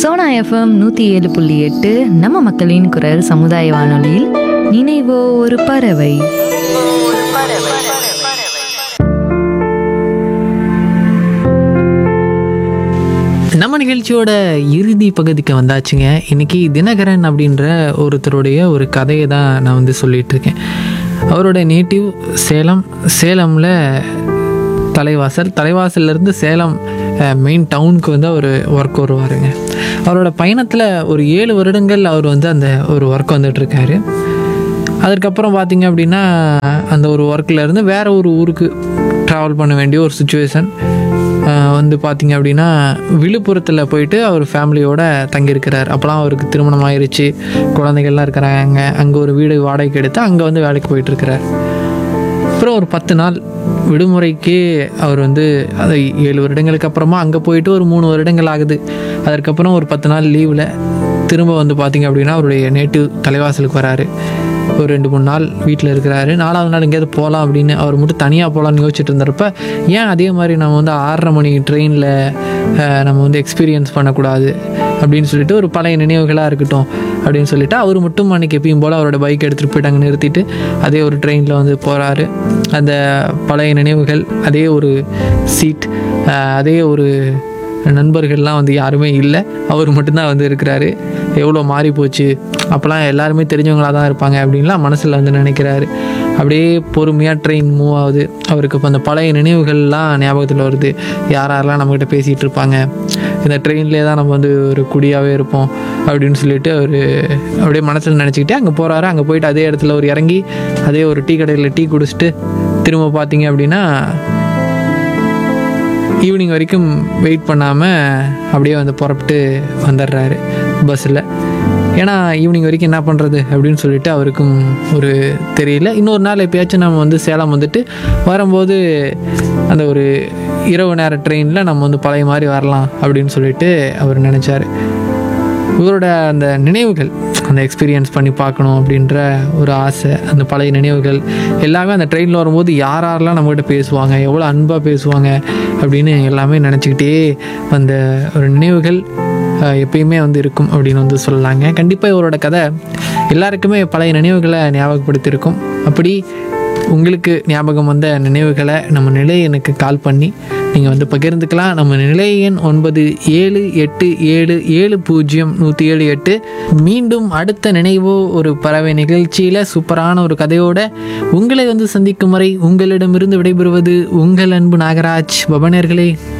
Sona FM நூற்றி ஏழு புள்ளி எட்டு நம்ம மக்களின் குரல் சமுதாய வானொலியில் நினைவோ ஒரு பறவை நம்ம நிகழ்ச்சியோட இறுதி பகுதிக்கு வந்தாச்சுங்க இன்னைக்கு தினகரன் அப்படின்ற ஒருத்தருடைய ஒரு கதையை தான் நான் வந்து சொல்லிட்டு இருக்கேன் அவரோட நேட்டிவ் சேலம் சேலமில் தலைவாசல் தலைவாசல்லேருந்து சேலம் மெயின் டவுனுக்கு வந்து அவர் ஒர்க் வருவாருங்க அவரோட பயணத்தில் ஒரு ஏழு வருடங்கள் அவர் வந்து அந்த ஒரு ஒர்க் வந்துட்டுருக்காரு அதுக்கப்புறம் பார்த்தீங்க அப்படின்னா அந்த ஒரு ஒர்க்கில் இருந்து வேற ஒரு ஊருக்கு ட்ராவல் பண்ண வேண்டிய ஒரு சுச்சுவேஷன் வந்து பார்த்தீங்க அப்படின்னா விழுப்புரத்தில் போயிட்டு அவர் ஃபேமிலியோட தங்கியிருக்கிறார் அப்போலாம் அவருக்கு திருமணம் ஆயிருச்சு குழந்தைகள்லாம் இருக்கிறாங்க அங்கே ஒரு வீடு வாடகைக்கு எடுத்து அங்கே வந்து வேலைக்கு போயிட்டுருக்கிறார் அப்புறம் ஒரு பத்து நாள் விடுமுறைக்கு அவர் வந்து அது ஏழு வருடங்களுக்கு அப்புறமா அங்கே போயிட்டு ஒரு மூணு வருடங்கள் ஆகுது அதற்கப்புறம் ஒரு பத்து நாள் லீவில் திரும்ப வந்து பார்த்திங்க அப்படின்னா அவருடைய நேட்டிவ் தலைவாசலுக்கு வராரு ஒரு ரெண்டு மூணு நாள் வீட்டில் இருக்கிறாரு நாலாவது நாள் எங்கேயாவது போகலாம் அப்படின்னு அவர் மட்டும் தனியாக போகலான்னு யோசிச்சுட்டு இருந்தப்ப ஏன் அதே மாதிரி நம்ம வந்து ஆறரை மணி ட்ரெயினில் நம்ம வந்து எக்ஸ்பீரியன்ஸ் பண்ணக்கூடாது அப்படின்னு சொல்லிட்டு ஒரு பழைய நினைவுகளாக இருக்கட்டும் அப்படின்னு சொல்லிட்டு அவர் மட்டும் அன்றைக்கி எப்பயும் போல் அவரோட பைக் எடுத்துகிட்டு போயிட்டு அங்கே நிறுத்திட்டு அதே ஒரு ட்ரெயினில் வந்து போகிறாரு அந்த பழைய நினைவுகள் அதே ஒரு சீட் அதே ஒரு நண்பர்கள்லாம் வந்து யாருமே இல்லை அவர் மட்டும்தான் வந்து இருக்கிறாரு எவ்வளோ மாறி போச்சு அப்போல்லாம் எல்லாருமே தெரிஞ்சவங்களாக தான் இருப்பாங்க அப்படின்லாம் மனசில் வந்து நினைக்கிறாரு அப்படியே பொறுமையாக ட்ரெயின் மூவ் ஆகுது அவருக்கு இப்போ அந்த பழைய நினைவுகள்லாம் ஞாபகத்தில் வருது யார் யாரெல்லாம் நம்மக்கிட்ட பேசிகிட்டு இருப்பாங்க இந்த ட்ரெயின்லேயே தான் நம்ம வந்து ஒரு குடியாகவே இருப்போம் அப்படின்னு சொல்லிட்டு அவர் அப்படியே மனசில் நினச்சிக்கிட்டே அங்கே போகிறாரு அங்கே போயிட்டு அதே இடத்துல ஒரு இறங்கி அதே ஒரு டீ கடையில் டீ குடிச்சிட்டு திரும்ப பார்த்தீங்க அப்படின்னா ஈவினிங் வரைக்கும் வெயிட் பண்ணாமல் அப்படியே வந்து புறப்பட்டு வந்துடுறாரு பஸ்ஸில் ஏன்னா ஈவினிங் வரைக்கும் என்ன பண்ணுறது அப்படின்னு சொல்லிட்டு அவருக்கும் ஒரு தெரியல இன்னொரு நாள் எப்பயாச்சும் நம்ம வந்து சேலம் வந்துட்டு வரும்போது அந்த ஒரு இரவு நேர ட்ரெயினில் நம்ம வந்து பழைய மாதிரி வரலாம் அப்படின்னு சொல்லிட்டு அவர் நினச்சார் இவரோட அந்த நினைவுகள் அந்த எக்ஸ்பீரியன்ஸ் பண்ணி பார்க்கணும் அப்படின்ற ஒரு ஆசை அந்த பழைய நினைவுகள் எல்லாமே அந்த ட்ரெயினில் வரும்போது யார் யாரெல்லாம் நம்மகிட்ட பேசுவாங்க எவ்வளோ அன்பாக பேசுவாங்க அப்படின்னு எல்லாமே நினச்சிக்கிட்டே அந்த ஒரு நினைவுகள் அஹ், எப்பயுமே வந்து இருக்கும் அப்படின்னு வந்து சொல்லலாங்க கண்டிப்பாக இவரோட கதை எல்லாருக்குமே பழைய நினைவுகளை ஞாபகப்படுத்தியிருக்கும் அப்படி உங்களுக்கு ஞாபகம் வந்த நினைவுகளை நம்ம நிலையனுக்கு கால் பண்ணி நீங்கள் வந்து பகிர்ந்துக்கலாம் நம்ம நிலைய எண் ஒன்பது ஏழு எட்டு ஏழு ஏழு பூஜ்ஜியம் நூற்றி ஏழு எட்டு மீண்டும் அடுத்த நினைவோ ஒரு பறவை நிகழ்ச்சியில் சூப்பரான ஒரு கதையோட உங்களை வந்து சந்திக்கும் வரை உங்களிடமிருந்து விடைபெறுவது உங்கள் அன்பு நாகராஜ் பவனர்களே